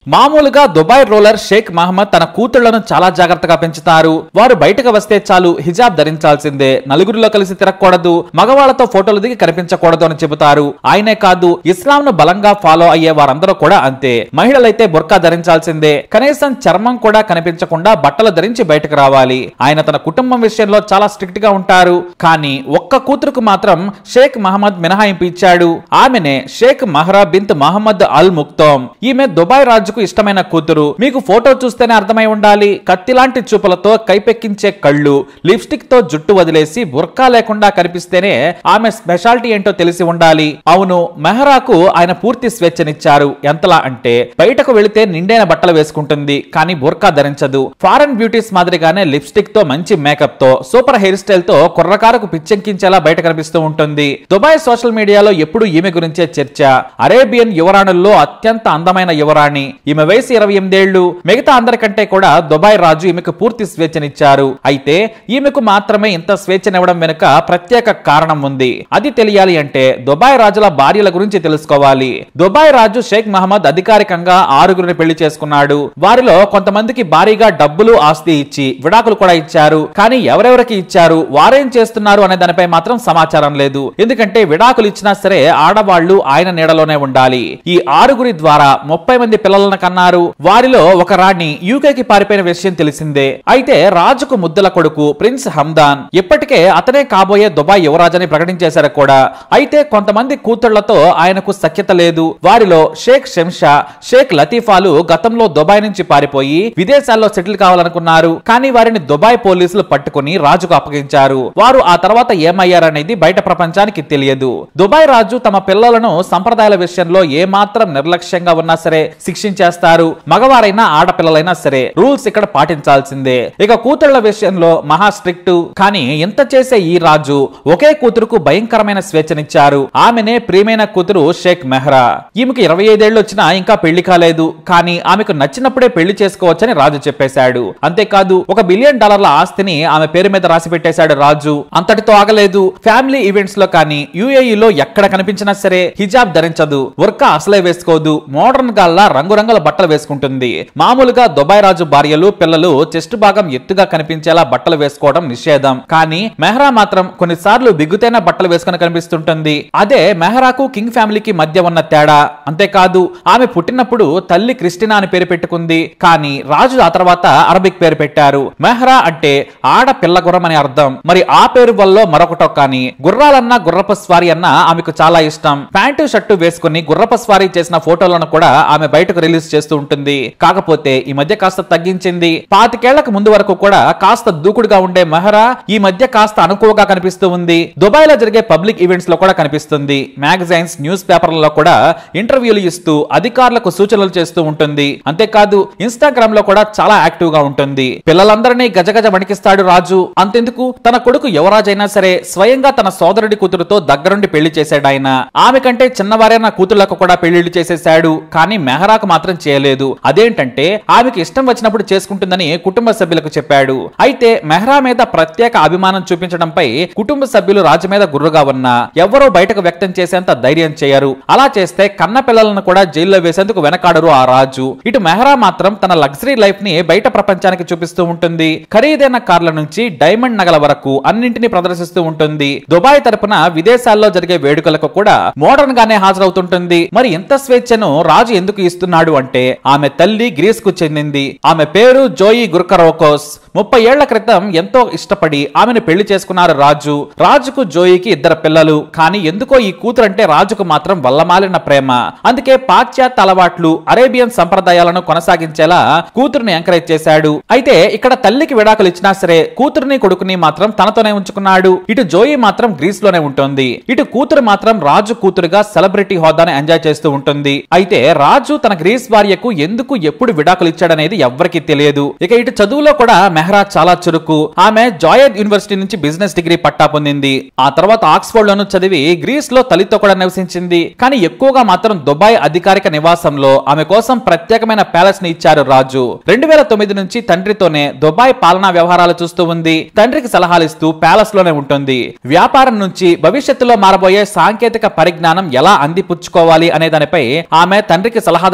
మామూలుగా Dubai roller Sheikh Mohammed తన కూతుళ్లను చాలా జాగ్రత్తగా పెంచుతారు వారు బయటకు వస్తే చాలు హిజాబ్ ధరించాల్సిందే నలుగురిలో కలిసి తిరగకూడదు మగవాళ్లతో ఫోటోలు దిగి కనిపించకూడదు అని చెబుతారు ఆయనే కాదు ఇస్లాం ను బలంగా ఫాలో అయ్యే వారందరూ కూడా అంతే మహిళలైతే బుర్కా ధరించాల్సిందే కనీసం చర్మం కూడా కనిపించకుండా బట్టలు ధరించి బయటకు రావాలి ఆయన తన కుటుంబం విషయంలో చాలా స్ట్రిక్ట్ గా ఉంటారు కానీ ఒక్క కూతురుకు మాత్రం షేక్ మహమ్మద్ మినహాయింపు ఇచ్చాడు ఆమెనే షేక్ మహ్రా బింత్ మహమ్మద్ అల్ ముక్తోమ్ ఈమె దుబాయ్ రాజుకు ఇష్టమైన కూతురు మీకు ఫోటో చూస్తేనే అర్థమై ఉండాలి కత్తిలాంటి చూపులతో కైపెక్కించే కళ్ళు లిప్స్టిక్ తో జుట్టు వదిలేసి బుర్కా లేకుండా కనిపిస్తేనే ఆమె స్పెషాలిటీ ఏంటో తెలిసి ఉండాలి అవును మెహరాకు ఆయన పూర్తి స్వేచ్ఛనిచ్చారు ఎంతలా అంటే బయటకు వెళితే నిండైన బట్టలు వేసుకుంటుంది కానీ బుర్కా ధరించదు ఫారెన్ బ్యూటీస్ మాదిరిగానే లిప్స్టిక్ తో మంచి మేకప్ తో సూపర్ హెయిర్ స్టైల్ తో కుర్రకారకు పిచ్చెక్కించేలా బయట కనిపిస్తూ ఉంటుంది దుబాయ్ సోషల్ మీడియాలో ఎప్పుడు ఈమె గురించే చర్చ అరేబియన్ యువరాణుల్లో అత్యంత అందమైన యువరాణి ఈమె వయసు ఇరవై ఎనిమిదేళ్లు మిగతా అందరికంటే కూడా దుబాయ్ రాజు ఈమెకు పూర్తి స్వేచ్ఛనిచ్చారు అయితే ఈమెకు మాత్రమే ఇంత స్వేచ్ఛనివ్వడం వెనుక ప్రత్యేక కారణం ఉంది అది తెలియాలి అంటే దుబాయ్ రాజుల భార్యల గురించి తెలుసుకోవాలి దుబాయ్ రాజు షేక్ మహమ్మద్ అధికారికంగా ఆరుగురిని పెళ్లి చేసుకున్నాడు వారిలో కొంతమందికి భారీగా డబ్బులు ఆస్తి ఇచ్చి విడాకులు కూడా ఇచ్చారు కానీ ఎవరెవరికి ఇచ్చారు వారేం చేస్తున్నారు అనే దానిపై మాత్రం సమాచారం లేదు ఎందుకంటే విడాకులు ఇచ్చినా సరే ఆడవాళ్లు ఆయన నీడలోనే ఉండాలి ఈ ఆరుగురి ద్వారా ముప్పై మంది పిల్లలను కన్నారు వారిలో ఒక రాణి యూకేకి పారిపోయిన విషయం తెలిసిందే అయితే రాజుకు ముద్దుల కొడుకు ప్రిన్స్ హమ్దాన్ ఇప్పటికే అతనే కాబోయే దుబాయ్ యువరాజని ప్రకటించేశారు కూడా అయితే కొంతమంది కూతుళ్లతో ఆయనకు సఖ్యత లేదు వారిలో షేక్ షంషా షేక్ లతీఫాలు గతంలో దుబాయ్ నుంచి పారిపోయి విదేశాల్లో సెటిల్ కావాలనుకున్నారు కానీ వారిని దుబాయ్ పోలీసులు పట్టుకుని రాజుకు అప్పగించారు వారు ఆ తర్వాత ఏమయ్యారనేది బయట ప్రపంచానికి తెలియదు దుబాయ్ రాజు తమ పిల్లలను సంప్రదాయాల విషయంలో ఏమాత్రం నిర్లక్ష్యంగా ఉన్నా సరే శిక్షించేస్తారు మగవారైనా ఆడపిల్లలైనా సరే రూల్స్ ఇక్కడ పాటించాల్సిందే ఇక కూతుళ్ల విషయంలో మహా స్ట్రిక్ట్ కానీ ఇంత చేసే ఈ రాజు ఒకే కూతురుకు భయంకరమైన స్వేచ్ఛనిచ్చారు ఆమెనే ప్రియమైన కూతురు షేక్ మెహ్రా ఈమెకు ఇరవై ఐదేళ్లు వచ్చినా ఇంకా పెళ్లి కాలేదు కానీ ఆమెకు నచ్చినప్పుడే పెళ్లి చేసుకోవచ్చని రాజు చెప్పేశాడు అంతేకాదు ఒక బిలియన్ డాలర్ల ఆస్తిని ఆమె పేరు మీద రాసి పెట్టేశాడు రాజు అంతటితో ఆగలేదు ఫ్యామిలీ ఈవెంట్స్ లో కానీ యుఏఈలో ఎక్కడ కనిపించినా సరే హిజాబ్ ధరించదు వర్కా అసలే వేసుకోదు మోడర్న్ గాల్లా రంగురంగుల బట్టలు వేసుకుంటుంది మామూలుగా దుబాయ్ రాజు భార్యలు పిల్లలు చెస్ట్ భాగం ఎత్తుగా కనిపించేలా బట్టలు వేసుకోవడం నిషేధం కానీ మెహ్రా మాత్రం కొన్నిసార్లు బిగుతైన బట్టలు వేసుకుని కనిపిస్తుంటుంది అదే మెహ్రాకు కింగ్ ఫ్యామిలీకి మధ్య ఉన్న తేడా అంతేకాదు ఆమె పుట్టినప్పుడు తల్లి క్రిస్టినా అని పేరు పెట్టుకుంది కానీ రాజు ఆ తర్వాత అరబిక్ పేరు పెట్టారు మెహ్రా అంటే ఆడ పిల్ల గుర్రం అని అర్థం మరి ఆ పేరు వల్ల మరొకటో కానీ గుర్రాలన్నా గుర్రపు స్వారీ అన్నా ఆమెకు చాలా ఇష్టం ప్యాంటు షర్టు వేసుకుని గుర్రపు స్వారీ చేసిన ఫోటోలను కూడా ఆమె బయటకు రిలీజ్ చేస్తూ ఉంటుంది కాకపోతే ఈ మధ్య కాస్త తగ్గించింది పాతికేళ్లకు ముందు వరకు కూడా కాస్త దూకుడుగా ఉండే మెహరా ఈ మధ్య కాస్త అనుకువగా కనిపిస్తూ ఉంది దుబాయ్ లో జరిగే పబ్లిక్ ఈవెంట్స్ లో కూడా కనిపిస్తుంది మ్యాగజైన్స్ న్యూస్ పేపర్లలో కూడా ఇంటర్వ్యూలు ఇస్తూ అధికారులకు సూచనలు చేస్తూ ఉంటుంది అంతేకాదు ఇన్స్టాగ్రామ్ లో కూడా చాలా యాక్టివ్ గా ఉంటుంది పిల్లలందరినీ గజగజ వణికిస్తాడు రాజు అంతెందుకు తన కొడుకు యువరాజైనా సరే స్వయంగా తన సోదరుడి కూతురుతో దగ్గరుండి పెళ్లి చేశాడు ఆయన ఆమె కంటే చిన్నవారైన కూతుళ్లకు కూడా పెళ్లిళ్లు చేసేశాడు కానీ మెహరాకు మాత్రం చేయలేదు అదేంటంటే ఆమెకి ఇష్టం వచ్చినప్పుడు చేసుకుంటుందని కుటుంబ సభ్యులకు చెప్పాడు అయితే మెహ్రా మీద ప్రత్యేక అభిమానం చూపించడంపై కుటుంబ సభ్యులు రాజు మీద గుర్రుగా ఉన్నా ఎవరో బయటకు వ్యక్తం చేసేంత ధైర్యం చేయరు అలా చేస్తే కన్న పిల్లలను కూడా జైల్లో వేసేందుకు వెనకాడరు ఆ రాజు ఇటు మెహ్రా మాత్రం తన లగ్జరీ లైఫ్ ని బయట ప్రపంచానికి చూపిస్తూ ఉంటుంది ఖరీదైన కార్ల నుంచి డైమండ్ నగల వరకు అన్నింటినీ ప్రదర్శిస్తూ ఉంటుంది దుబాయ్ తరపున విదేశాల్లో జరిగే వేడుకలకు కూడా మోడర్న్ గానే హాజరవుతుంటుంది మరి ఇంత స్వేచ్ఛను రాజు ఎందుకు ఇస్తున్నాడు అంటే ఆమె తల్లి గ్రీస్ కు చెందింది ఆమె పేరు జోయి గుర్కరోకోస్ ముప్పై ఏళ్ల క్రితం ఎంతో ఇష్టపడి ఆమెను పెళ్లి చేసుకున్నారు రాజు రాజుకు జోయికి ఇద్దరు పిల్లలు కానీ ఎందుకో ఈ కూతురు అంటే రాజుకు మాత్రం వల్లమాలిన ప్రేమ అందుకే పాశ్చాత్య అలవాట్లు అరేబియన్ సంప్రదాయాలను కొనసాగించేలా కూతురుని ఎంకరేజ్ చేశాడు అయితే ఇక్కడ తల్లికి విడాకులు ఇచ్చినా సరే కూతురుని కొడుకుని మాత్రం తనతోనే ఉంచుకున్నాడు ఇటు జోయి మాత్రం గ్రీస్ లోనే ఉంటుంది ఇటు కూతురు మాత్రం రాజు కూతురుగా సెలబ్రిటీ హోదాను ఎంజాయ్ చేస్తూ ఉంటుంది అయితే రాజు తన గ్రీస్ భార్యకు ఎందుకు ఎప్పుడు విడాకులు ఇచ్చాడనేది ఎవ్వరికీ తెలియదు ఇక ఇటు చదువులో కూడా మెహ్రా చాలా చురుకు ఆమె జాయద్ యూనివర్సిటీ నుంచి బిజినెస్ డిగ్రీ పట్టా పొందింది ఆ తర్వాత ఆక్స్ఫోర్డ్ లోను చదివి గ్రీస్ లో తల్లితో కూడా నివసించింది కానీ ఎక్కువగా మాత్రం దుబాయ్ అధికారిక నివాసంలో ఆమె కోసం ప్రత్యేకమైన ప్యాలెస్ ని ఇచ్చారు రాజు రెండు వేల తొమ్మిది నుంచి తండ్రితోనే దుబాయ్ పాలనా వ్యవహారాలు చూస్తూ ఉంది తండ్రికి సలహాలు ఇస్తూ ప్యాలెస్ లోనే ఉంటుంది వ్యాపారం నుంచి భవిష్యత్తులో మారబోయే సాంకేతిక పరిజ్ఞానం ఎలా అందిపుచ్చుకోవాలి అనే దానిపై ఆమె తండ్రికి సలహాదారుగా ఉన్నారు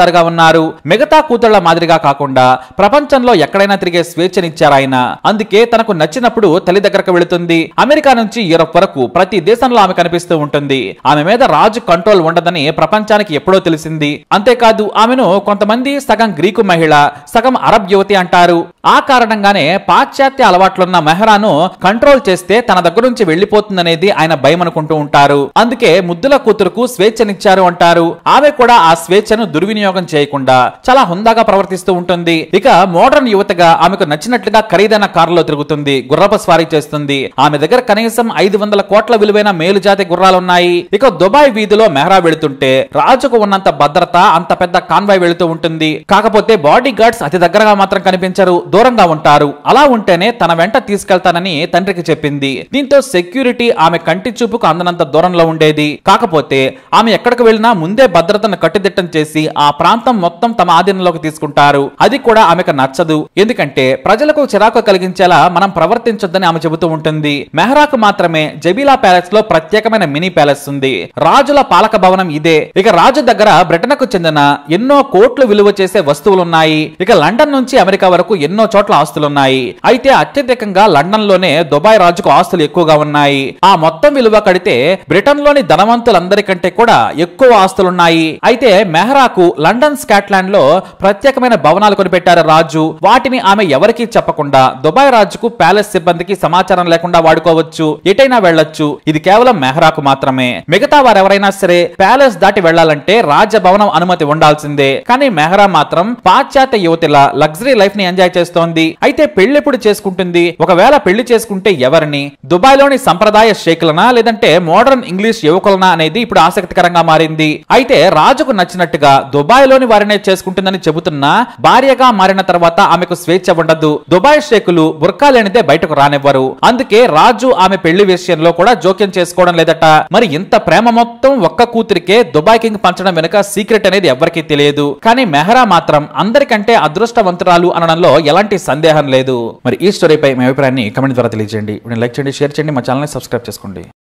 ఉన్నారు మిగతా కూతుళ్ల మాదిరిగా కాకుండా ప్రపంచంలో ఎక్కడైనా తిరిగే స్వేచ్ఛనిచ్చారు ఆయన అందుకే తనకు నచ్చినప్పుడు తల్లి దగ్గరకు వెళుతుంది అమెరికా నుంచి యూరప్ వరకు ప్రతి దేశంలో ఆమె కనిపిస్తూ ఉంటుంది ఆమె మీద రాజు కంట్రోల్ ఉండదని ప్రపంచానికి ఎప్పుడో తెలిసింది అంతేకాదు ఆమెను కొంతమంది సగం గ్రీకు మహిళ సగం అరబ్ యువతి అంటారు ఆ కారణంగానే పాశ్చాత్య అలవాట్లున్న మెహరాను కంట్రోల్ చేస్తే తన దగ్గర నుంచి వెళ్లిపోతుందనేది ఆయన భయం అనుకుంటూ ఉంటారు అందుకే ముద్దుల కూతురుకు స్వేచ్ఛనిచ్చారు అంటారు ఆమె కూడా ఆ స్వేచ్ఛను దుర్వినియోగం చేయకుండా చాలా హుందాగా ప్రవర్తిస్తూ ఉంటుంది ఇక మోడర్న్ యువతగా ఆమెకు నచ్చినట్లుగా ఖరీదైన కారులో తిరుగుతుంది గుర్రపు స్వారీ చేస్తుంది ఆమె దగ్గర కనీసం ఐదు వందల కోట్ల విలువైన మేలుజాతి గుర్రాలున్నాయి ఇక దుబాయ్ వీధిలో మెహరా వెళుతుంటే రాజుకు ఉన్నంత భద్రత అంత పెద్ద కాన్వాయ్ వెళుతూ ఉంటుంది కాకపోతే బాడీ గార్డ్స్ అతి దగ్గరగా మాత్రం కనిపించరు దూరంగా ఉంటారు అలా ఉంటేనే తన వెంట తీసుకెళ్తానని తండ్రికి చెప్పింది దీంతో సెక్యూరిటీ ఆమె కంటి చూపుకు అందనంత దూరంలో ఉండేది కాకపోతే ఆమె ఎక్కడికి వెళ్ళినా ముందే భద్రతను కట్టుదిట్టం చేసి ఆ ప్రాంతం మొత్తం తమ ఆధీనంలోకి తీసుకుంటారు అది కూడా ఆమెకు నచ్చదు ఎందుకంటే ప్రజలకు చిరాకు కలిగించేలా మనం ప్రవర్తించొద్దని ఆమె చెబుతూ ఉంటుంది మెహరాకు మాత్రమే జబీలా ప్యాలెస్ లో ప్రత్యేకమైన మినీ ప్యాలెస్ ఉంది రాజుల పాలక భవనం ఇదే ఇక రాజు దగ్గర బ్రిటన్కు చెందిన ఎన్నో కోట్లు విలువ చేసే వస్తువులున్నాయి ఇక లండన్ నుంచి అమెరికా వరకు ఎన్నో చోట్ల ఆస్తులున్నాయి అయితే అత్యధికంగా లండన్ లోనే దుబాయ్ రాజుకు ఆస్తులు ఎక్కువగా ఉన్నాయి ఆ మొత్తం విలువ కడితే బ్రిటన్ లోని ధనవంతులందరికంటే కూడా ఎక్కువ ఆస్తులున్నాయి అయితే మెహరాకు లండన్ స్కాట్లాండ్ లో ప్రత్యేకమైన భవనాలు కొనిపెట్టారు రాజు వాటిని ఆమె ఎవరికీ చెప్పకుండా దుబాయ్ రాజుకు ప్యాలెస్ సిబ్బందికి సమాచారం లేకుండా వాడుకోవచ్చు ఎటైనా వెళ్ళొచ్చు ఇది కేవలం మెహరాకు మాత్రమే మిగతా వారెవరైనా సరే ప్యాలెస్ దాటి వెళ్లాలంటే రాజభవనం అనుమతి ఉండాల్సిందే కానీ మెహరా మాత్రం పాశ్చాత్య యువతిలా లగ్జరీ లైఫ్ ని ఎంజాయ్ చేస్తోంది అయితే పెళ్లెప్పుడు చేసుకుంటుంది ఒకవేళ పెళ్లి చేసుకుంటే ఎవరిని దుబాయ్ లోని సంప్రదాయ షేకులనా లేదంటే మోడర్న్ ఇంగ్లీష్ యువకులనా అనేది ఇప్పుడు ఆసక్తికరంగా మారింది అయితే రాజుకు నచ్చినట్టుగా దుబాయ్ లోని వారినే చేసుకుంటుందని చెబుతున్నా భార్యగా మారిన తర్వాత ఆమెకు స్వేచ్ఛ ఉండదు దుబాయ్ షేకులు బుర్కా లేనిదే బయటకు రానివ్వరు అందుకే రాజు ఆమె పెళ్లి విషయంలో కూడా జోక్యం చేసుకోవడం లేదట మరి ఇంత ప్రేమ మొత్తం ఒక్క కూతురికే దుబాయ్ కింగ్ పంచడం వెనుక సీక్రెట్ అనేది ఎవరికీ తెలియదు కానీ మెహరా మాత్రం అందరికంటే అదృష్టవంతురాలు అనడంలో ఎలాంటి సందేహం లేదు మరి ఈ స్టోరీపై మీ అభిప్రాయాన్ని కమెంట్ ద్వారా తెలియజేయండి లైక్ చేయండి షేర్ చేయండి మా ఛానల్ సబ్స్క్రైబ్ చేసుకోండి